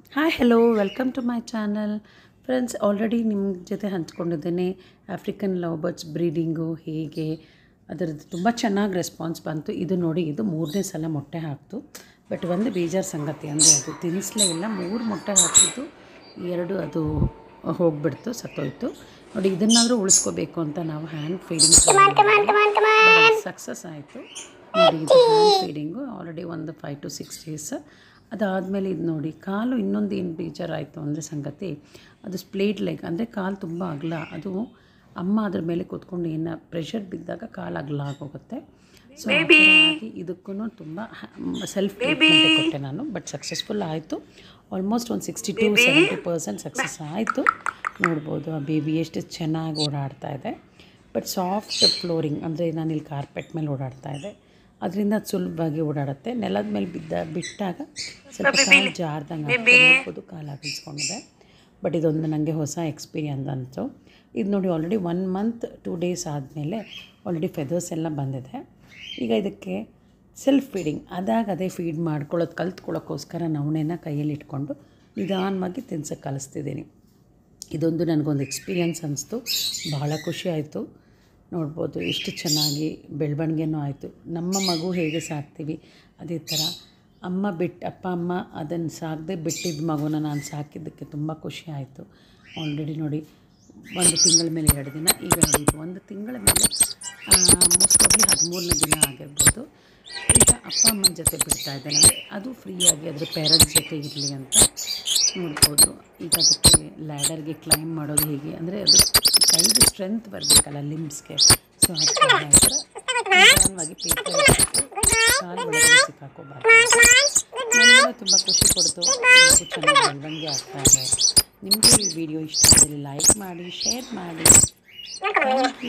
hi hello welcome to my channel friends already ನಿಮ್ಮ ಜೊತೆ ಹಂಚ್ಕೊಂಡಿದ್ದೇನೆ ಆಫ್ರಿಕನ್ ಲವ್ ಬರ್ಡ್ಸ್ ಬ್ರೀಡಿಂಗು ಹೇಗೆ ಅದರದ್ದು ತುಂಬ ಚೆನ್ನಾಗಿ ರೆಸ್ಪಾನ್ಸ್ ಬಂತು ಇದು ನೋಡಿ ಇದು ಮೂರನೇ ಸಲ ಮೊಟ್ಟೆ ಹಾಕ್ತು ಬಟ್ ಒಂದು ಬೇಜಾರು ಸಂಗತಿ ಅಂದರೆ ಅದು ತಿನ್ನಿಸ್ಲೇ ಇಲ್ಲ ಮೂರು ಮೊಟ್ಟೆ ಹಾಕಿದ್ದು ಎರಡು ಅದು ಹೋಗ್ಬಿಡ್ತು ಸತ್ತೋಯ್ತು ನೋಡಿ ಇದನ್ನಾದರೂ ಉಳಿಸ್ಕೋಬೇಕು ಅಂತ ನಾವು ಹ್ಯಾಂಡ್ ಫೀಡಿಂಗ್ ಸಕ್ಸಸ್ ಆಯಿತು ನೋಡಿ ಇದು ಹ್ಯಾಂಡ್ ಫೀಡಿಂಗು ಆಲ್ರೆಡಿ ಒಂದು ಫೈವ್ ಟು ಸಿಕ್ಸ್ ಡೇಸ್ ಅದಾದಮೇಲೆ ಇದು ನೋಡಿ ಕಾಲು ಇನ್ನೊಂದು ಏನು ಬೇಜಾರಾಯಿತು ಅಂದರೆ ಸಂಗತಿ ಅದು ಸ್ಪ್ಲೇಡ್ ಲೆಗ್ ಅಂದರೆ ಕಾಲು ತುಂಬ ಅಗಲ ಅದು ಅಮ್ಮ ಅದ್ರ ಮೇಲೆ ಕೂತ್ಕೊಂಡು ಏನು ಪ್ರೆಷರ್ ಬಿದ್ದಾಗ ಕಾಲು ಅಗಲ ಆಗೋಗುತ್ತೆ ಸೊ ಇದಕ್ಕೂ ತುಂಬ ಸೆಲ್ಫ್ ಟ್ರೀಟ್ಮೆಂಟ್ ಕೊಟ್ಟೆ ನಾನು ಬಟ್ ಸಕ್ಸಸ್ಫುಲ್ ಆಯಿತು ಆಲ್ಮೋಸ್ಟ್ ಒಂದು sixty to seventy percent success ಆಯಿತು ನೋಡ್ಬೋದು ಆ ಬೇಬಿ ಎಷ್ಟು ಚೆನ್ನಾಗಿ ಓಡಾಡ್ತಾ ಇದೆ ಬಟ್ ಸಾಫ್ಟ್ ಫ್ಲೋರಿಂಗ್ ಅಂದರೆ ನಾನು ಇಲ್ಲಿ ಕಾರ್ಪೆಟ್ ಮೇಲೆ ಓಡಾಡ್ತಾ ಇದೆ ಅದರಿಂದ ಅದು ಸುಲಭವಾಗಿ ಓಡಾಡುತ್ತೆ ನೆಲದ ಮೇಲೆ ಬಿದ್ದ ಬಿಟ್ಟಾಗ ಸ್ವಲ್ಪ ಕಾಲು ಜಾರ್ದಂಗೆ ಆಗ್ಬೋದು ಕಾಲು ಅಗಲ್ಸ್ಕೊಂಡಿದೆ ಬಟ್ ಇದೊಂದು ನನಗೆ ಹೊಸ ಎಕ್ಸ್ಪೀರಿಯನ್ಸ್ ಅಂತು ಇದು ನೋಡಿ already one month two days ಆದಮೇಲೆ ಆಲ್ರೆಡಿ ಫೆದರ್ಸ್ ಎಲ್ಲ ಬಂದಿದೆ ಈಗ ಇದಕ್ಕೆ ಸೆಲ್ಫ್ ಫೀಡಿಂಗ್ ಅದಾಗ ಅದೇ ಫೀಡ್ ಮಾಡ್ಕೊಳ್ಳೋದು ಕಲ್ತ್ಕೊಳ್ಳೋಕ್ಕೋಸ್ಕರ ನವಣೆನ ಕೈಯಲ್ಲಿ ಇಟ್ಕೊಂಡು ನಿಧಾನವಾಗಿ ತಿನ್ಸೋಕ್ಕೆ ಕಲಿಸ್ತಿದ್ದೀನಿ ಇದೊಂದು ನನಗೊಂದು ಎಕ್ಸ್ಪೀರಿಯನ್ಸ್ ಅನಿಸ್ತು ಬಹಳ ಖುಷಿ ಆಯಿತು ನೋಡ್ಬೋದು ಎಷ್ಟು ಚೆನ್ನಾಗಿ ಬೆಳವಣಿಗೆನೂ ಆಯಿತು ನಮ್ಮ ಮಗು ಹೇಗೆ ಸಾಕ್ತೀವಿ ಅದೇ ಥರ ಅಮ್ಮ ಬಿಟ್ಟು ಅಪ್ಪ ಅಮ್ಮ ಅದನ್ನು ಸಾಕದೆ ಬಿಟ್ಟಿದ್ದ ಮಗುನ ನಾನು ಸಾಕಿದ್ದಕ್ಕೆ ತುಂಬ ಖುಷಿ ಆಯಿತು ಆಲ್ರೆಡಿ ನೋಡಿ ಒಂದು ತಿಂಗಳ ಮೇಲೆ ಎರಡು ದಿನ ಈಗ ನೋಡಿ ಇದು ಒಂದು ತಿಂಗಳ ಮೇಲೆ ಮೋಸ್ಟ್ ಪ್ರಾಬ್ಲಿ ಹದಿಮೂರನೇ ದಿನ ಆಗಿರ್ಬೋದು ಈಗ ಅಪ್ಪ ಅಮ್ಮನ ಜೊತೆ ಬಿಡ್ತಾ ಇದ್ದೇನೆ ಅದು ಫ್ರೀಯಾಗಿ ಅದ್ರ ಪೇರೆಂಟ್ಸ್ ಜೊತೆ ಇರಲಿ ಅಂತ ನೋಡ್ಬೋದು ಈಗ ಅದಕ್ಕೆ ಲ್ಯಾಡರ್ಗೆ ಕ್ಲೈಮ್ ಮಾಡೋದು ಹೇಗೆ ಅಂದರೆ ಅದು ಕೈಗೆ ಸ್ಟ್ರೆಂತ್ ಬರಬೇಕಲ್ಲ ಲಿಮ್ಸ್ಗೆ ಸೊ ಅದಕ್ಕೋಸ್ಕರ ನಿಧಾನವಾಗಿ ಪೇಪರ್ ಕಾಲು ಒಳಗಡೆ ಸಿಕ್ಕಾಕೋಬಾರ್ದು ನನಗೆಲ್ಲ ತುಂಬ ಖುಷಿ ಕೊಡ್ತು ನನಗೂ ಚೆನ್ನಾಗಿ ಬೆಳವಣಿಗೆ ಆಗ್ತಾ ಇದೆ ನಿಮಗೆ ಈ ವಿಡಿಯೋ ಇಷ್ಟ ಆದರೆ ಲೈಕ್ ಮಾಡಿ ಶೇರ್ ಮಾಡಿ